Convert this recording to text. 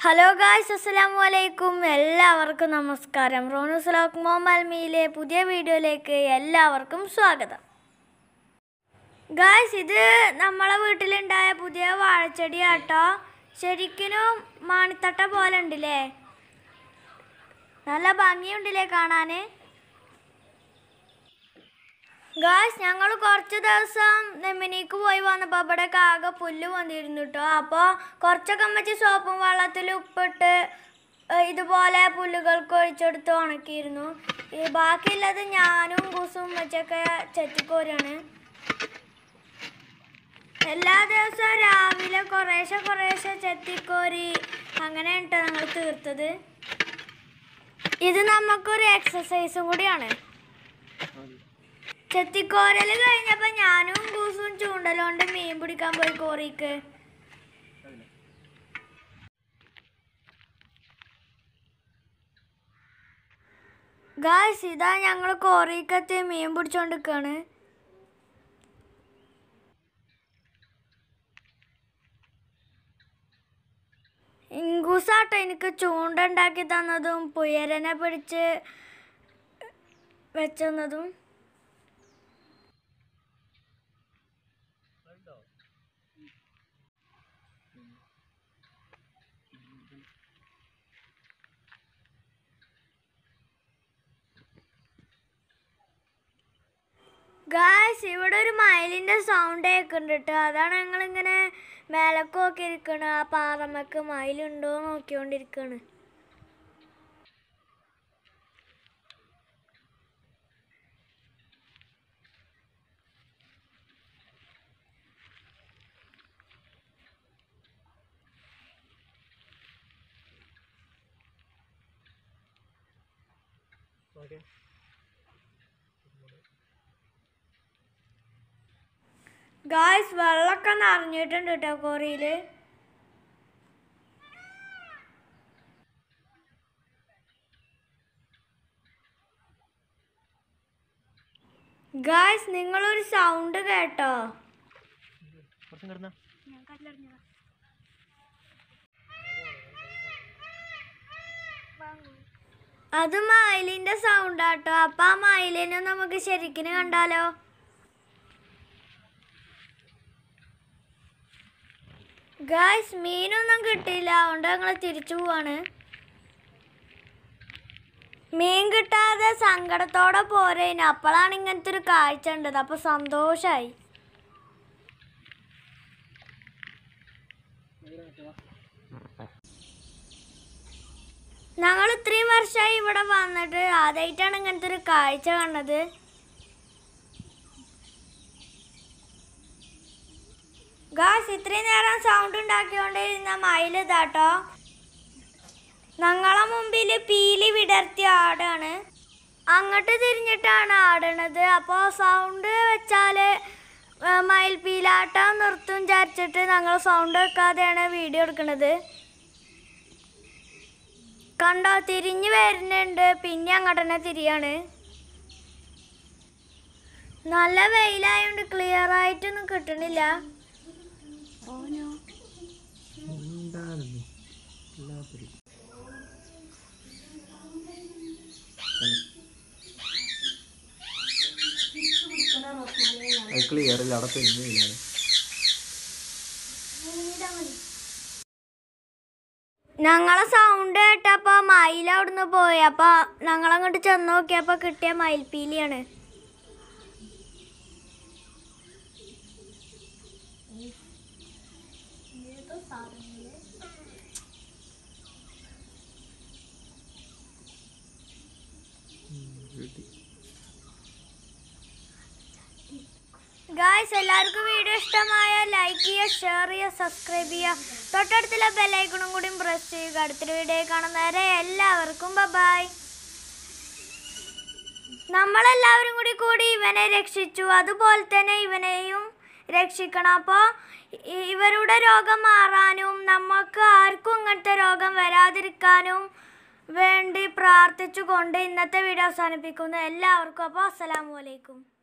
hello guys അസ്സലാമു അലൈക്കും എല്ലാവർക്കും നമസ്കാരം റോണൂസ് ലോക്ക് മോമൽമിയിലെ പുതിയ വീഡിയോയിലേക്ക് എല്ലാവർക്കും സ്വാഗതം ഗായ്സ് ഇത് നമ്മളെ വീട്ടിലുണ്ടായ പുതിയ വാഴച്ചെടിയാട്ടോ ശരിക്കും മാണിത്തട്ട പോലെ ഉണ്ടല്ലേ നല്ല ഭംഗിയുണ്ടല്ലേ കാണാൻ ഗായ്സ് ഞങ്ങൾ കുറച്ച് ദിവസം നെമ്മിനിക്ക് പോയി വന്നപ്പോൾ ഇവിടെ ആകെ പുല്ല് വന്നിരുന്നു കേട്ടോ അപ്പോൾ കുറച്ചൊക്കെ അമ്മച്ചി സോപ്പും വെള്ളത്തിൽ ഉപ്പിട്ട് ഏഹ്, ഇതുപോലെ പുല്ലുകൾക്ക് ഒഴിച്ചെടുത്ത് ഉണക്കിയിരുന്നു ഈ ബാക്കിയുള്ളത് ഞാനും കൂസും വെച്ചൊക്കെ ചെത്തിക്കോരാണ് എല്ലാ ദിവസവും രാവിലെ കുറേശ്ശെ കുറേശ്ശെ ചെത്തിക്കോരി അങ്ങനെ കേട്ടോ ഞങ്ങൾ തീർത്തത് ഇത് നമുക്കൊരു എക്സസൈസും കൂടിയാണ് ചെത്തിക്കോരല് കഴിഞ്ഞപ്പോ ഞാനും കൂസും ചൂണ്ടലോണ്ട് മീൻ പിടിക്കാൻ പോയി കോറിക്ക് ഗായ്സ് ഇതാ ഞങ്ങൾ കോറിക്കത്ത് മീൻ പിടിച്ചോണ്ടിരിക്കാണ് ഇങ്കൂസാട്ടോ എനിക്ക് ചൂണ്ട ഉണ്ടാക്കി തന്നതും പുയരനെ പിടിച്ച് വെച്ചതും ഗായ്സ് ഇവിടെ ഒരു മയിലിന്റെ സൗണ്ട് കേൾക്കുന്നുണ്ട് കേട്ടോ അതാണ് ഞങ്ങളിങ്ങനെ മേലക്ക് നോക്കി ഇരിക്കണ ആ പാറമ്മക്ക് മയിലുണ്ടോ നോക്കിക്കൊണ്ടിരിക്കണ് ഗായ്സ് വെള്ളമൊക്കെ നിറഞ്ഞിട്ടുണ്ട് കേട്ടോ കോറിയില് ഗായ്സ് നിങ്ങളൊരു സൗണ്ട് കേട്ടോ കുറച്ചും കിടന്ന അത് മയിലിന്റെ സൗണ്ട് ആട്ടോ അപ്പൊ ആ മയിലിനെ നമുക്ക് ശരിക്കും കണ്ടാലോ ഗായ്സ് മീനൊന്നും കിട്ടിയില്ല അതുകൊണ്ട് ഞങ്ങൾ തിരിച്ചു പോവാണ് മീൻ കിട്ടാതെ സങ്കടത്തോടെ പോരേനു അപ്പോഴാണ് ഇങ്ങനത്തെ ഒരു കാഴ്ച ഉണ്ടത് അപ്പൊ സന്തോഷായി ഞങ്ങൾ ഇത്രയും വർഷമായി ഇവിടെ വന്നിട്ട് ആദ്യമായിട്ടാണ് ഇങ്ങനത്തെ ഒരു കാഴ്ച കണ്ടത് ഗാസ് ഇത്രയും നേരം സൗണ്ട് ഉണ്ടാക്കിക്കൊണ്ടിരുന്ന മയിൽ ഇതാട്ടോ ഞങ്ങളെ മുമ്പിൽ പീലി വിടർത്തിയ ആടാണ് അങ്ങോട്ട് തിരിഞ്ഞിട്ടാണ് ആടണത് അപ്പോൾ സൗണ്ട് വെച്ചാൽ മയിൽ പീലാട്ടം നിർത്തും വിചാരിച്ചിട്ട് ഞങ്ങൾ സൗണ്ട് വെക്കാതെയാണ് വീഡിയോ എടുക്കുന്നത് കണ്ടോ തിരിഞ്ഞു വരുന്നുണ്ട് പിന്നെ അങ്ങോട്ട് തന്നെ തിരിയാണ് നല്ല വെയിലായോണ്ട് ക്ലിയർ ആയിട്ടൊന്നും കിട്ടണില്ല ക്ലിയർ ഇല്ല അവിടെ പെരുന്നില്ലാണ് ഞങ്ങളെ സൗണ്ട് കേട്ടപ്പോ മയിൽ അവിടുന്ന് പോയി അപ്പൊ ഞങ്ങളങ്ങോട്ട് ചെന്ന് നോക്കിയപ്പോ കിട്ടിയ മയിൽപ്പീലിയാണ് ഗായ്സ് എല്ലാവർക്കും വീഡിയോ ഇഷ്ടമായ ലൈക്ക് ചെയ്യുക ഷെയർ ചെയ്യുക സബ്സ്ക്രൈബ് ചെയ്യുക തൊട്ടടുത്തുള്ള ബെല്ലൈക്കണും കൂടി പ്രസ് ചെയ്യുക അടുത്തൊരു വീഡിയോ കാണുന്നവരെ എല്ലാവർക്കും ബൈ നമ്മളെല്ലാവരും കൂടി കൂടി ഇവനെ രക്ഷിച്ചു അതുപോലെ തന്നെ ഇവനെയും രക്ഷിക്കണം അപ്പോൾ ഇവരുടെ രോഗം മാറാനും നമുക്ക് ആർക്കും ഇങ്ങനത്തെ രോഗം വരാതിരിക്കാനും വേണ്ടി പ്രാർത്ഥിച്ചുകൊണ്ട് ഇന്നത്തെ വീഡിയോ അവസാനിപ്പിക്കുന്നു എല്ലാവർക്കും അപ്പോൾ അസ്സലാമു അലൈക്കും